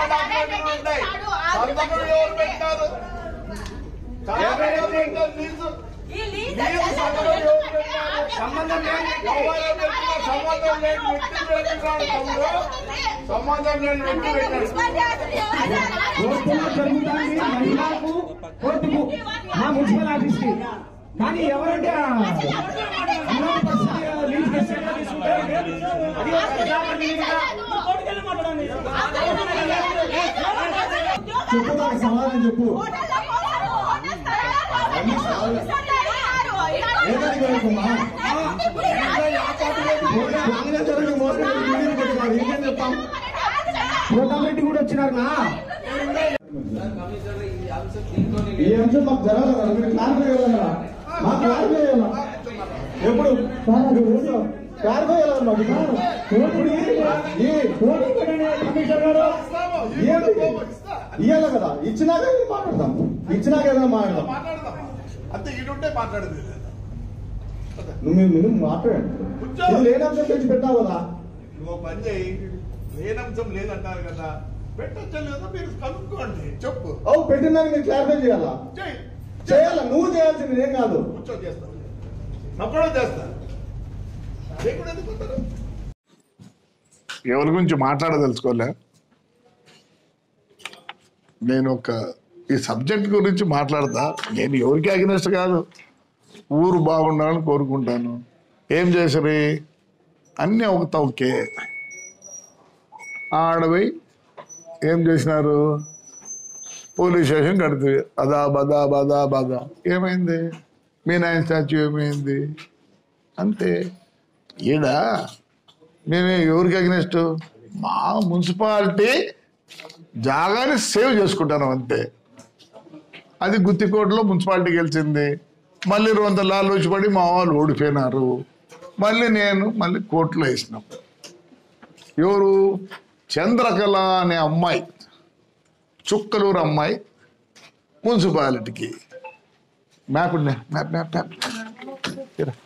డాక్యుమెంట్లు ఉంటాయి సంతకం ఎవరు పెట్టారు సంతకం ఎవరు పెట్టారు లీజు లీజు సంతకం ఎవరు పెట్టారు సంబంధం లేని ఎవరు పెట్టినా సంబంధం లేని వ్యక్తి పెట్టినాడు తమ్ముడు సంబంధం లేని వ్యక్తి పెట్టాడు కోర్టులో జరుగుతుంది మహిళలకు కోర్టుకు మా మున్సిపల్ ఆఫీస్ కి కానీ ఎవరంటే ఆ అన్నోన్ పర్సన్ లీజ్ కస్టడీలో తీసుకుంటారు అది ఒక ప్రజాప్రతినిధిగా చెప్పు నాకు సమాధానం చెప్పు ఏమని కనుకమ్మా కాంగ్రెస్ వాళ్ళకి మోసం చేసి వీడియోలు పెట్టినారు ఇంకేం చెప్తాం ప్రోగ్రామ్ రెడ్డి కూడా వచ్చినారు నా ఈ అంశం మాకు జరగాలి కదా మీరు క్లారిఫై చేయాలన్నా మాకు క్లారిఫై చేయాలా ఎప్పుడు క్లారిఫై చేయాలి మాకు ఇప్పుడు ఈ- ఈ కమిషనర్ గారు ఏంటి? ఇయ్యాలి కదా ఇచ్చినాక ఇది మాట్లాడదాం ఇచ్చినాక ఏదైనా మాట్లాడదాం మాట్లాడదాం అంతే ఇటుంటే మాట్లాడేది లేదు. నువ్వు మీరు మీరు మాట్లాడండి కూర్చో. ఇది లేని అంశం తెచ్చి పెట్టావు కదా నువ్వు ఒక పని చేయి లేనంశం లేదంటారు కదా పెట్టచ్చో లేదో మీరు కనుక్కోండి చెప్పు అవు పెట్టిందని మీరు క్లారిఫై చేయాలా చెయ్యి చేయాలా నువ్వు చేయాల్సింది నేను కాదు కూర్చో చేస్తా నప్పుడు చేస్తా లేకుండా ఎందుకు వస్తారు? ఎవరి గురించి మాట్లాడదలుచుకోలే నేను ఒక ఈ సబ్జెక్ట్ గురించి మాట్లాడతా నేను ఎవరికి అగ్నెస్ట్ కాదు ఊరు బాగుండాలని కోరుకుంటాను ఏం చేసరి అన్నీ ఒక తౌకే ఆడపోయి ఏం చేసినారు పోలీస్ స్టేషన్ కడుతుంది అదా బదా బదా బదా ఏమైంది మీ నాయన స్టాచ్యూ ఏమైంది అంతే ఈడ మేమే ఎవరికి అగ్నెస్ట్ మా మున్సిపాలిటీ జాగాని సేవ్ చేసుకుంటాను అంతే అది గుత్తికోటలో మున్సిపాలిటీ గెలిచింది మళ్ళీ రొంత లాలోచి పడి మా వాళ్ళు ఓడిపోయినారు మళ్ళీ నేను మళ్ళీ కోర్టులో వేసినాం ఎవరు చంద్రకళ అనే అమ్మాయి చుక్కలూరు అమ్మాయి మున్సిపాలిటీకి మ్యాప్ ఉండే మ్యాప్ మ్యాప్ మ్యాప్ ఇరా.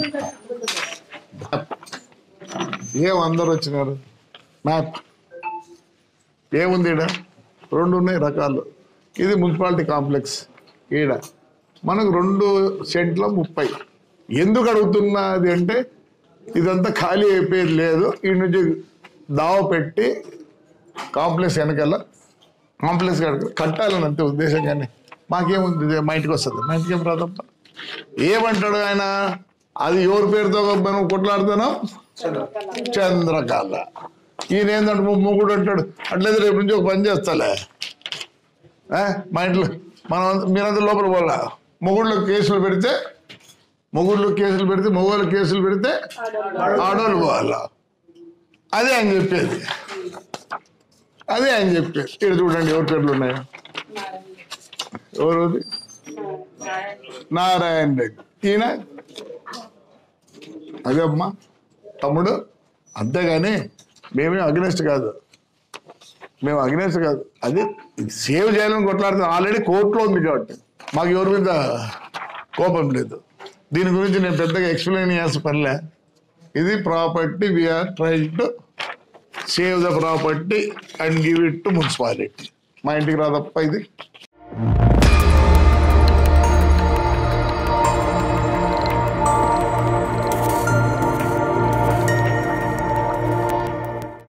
ఏం అందరు వచ్చినారు మ్యాప్ ఏముంది ఈడ రెండు ఉన్నాయి రకాలు ఇది మున్సిపాలిటీ కాంప్లెక్స్ ఈడ మనకు రెండు సెంట్ల ముప్పై ఎందుకు అడుగుతున్నది అంటే ఇదంతా ఖాళీ అయిపోయేది లేదు ఈ నుంచి దావ పెట్టి కాంప్లెక్స్ వెనకాల కాంప్లెక్స్ కట్ట- కట్టాలని అంతే ఉద్దేశం కానీ మాకేముంది ఇదే మా ఇంటికి వస్తుంది మా ఇంటికి ఏం రాదప్ప ఏమంటాడు ఆయన అది ఎవరి పేరుతో మనం కొట్లాడుతున్నాం చంద్రకళ ఈయన ఏంటంటే మా మొగుడు అంటాడు అట్లయితే రేపు నుంచి ఒక పని చేస్తాలే ఆ, మా ఇంట్లో మనం అంత- మీరంతా లోపల పోలా మొగుళ్ళు కేసులు పెడితే మొగుళ్ళు కేసులు పెడితే మొగోళ్ళు కేసులు పెడితే ఆడోళ్ళు పోవాలా అదే ఆయన చెప్పేది అదే ఆయన చెప్పేది ఇక్కడ చూడండి ఎవరి పేర్లు ఉన్నాయో ఎవరు నారాయణ రెడ్డి ఈయన అదే అమ్మా తమ్ముడు అంతేగాని మేమే అగ్నెస్ట్ కాదు మేము అగ్నెస్ట్ కాదు అది సేవ్ చేయాలని కొట్లాడుతాం ఆల్రెడీ కోర్టులో ఉంది కాబట్టి మాకు ఎవరి మీద కోపం లేదు దీని గురించి నేను పెద్దగా ఎక్స్ప్లెయిన్ చేయాల్సిన పనిలే ఇది property we are try to save the property and give it to municipality మా ఇంటికి రాదప్ప ఇది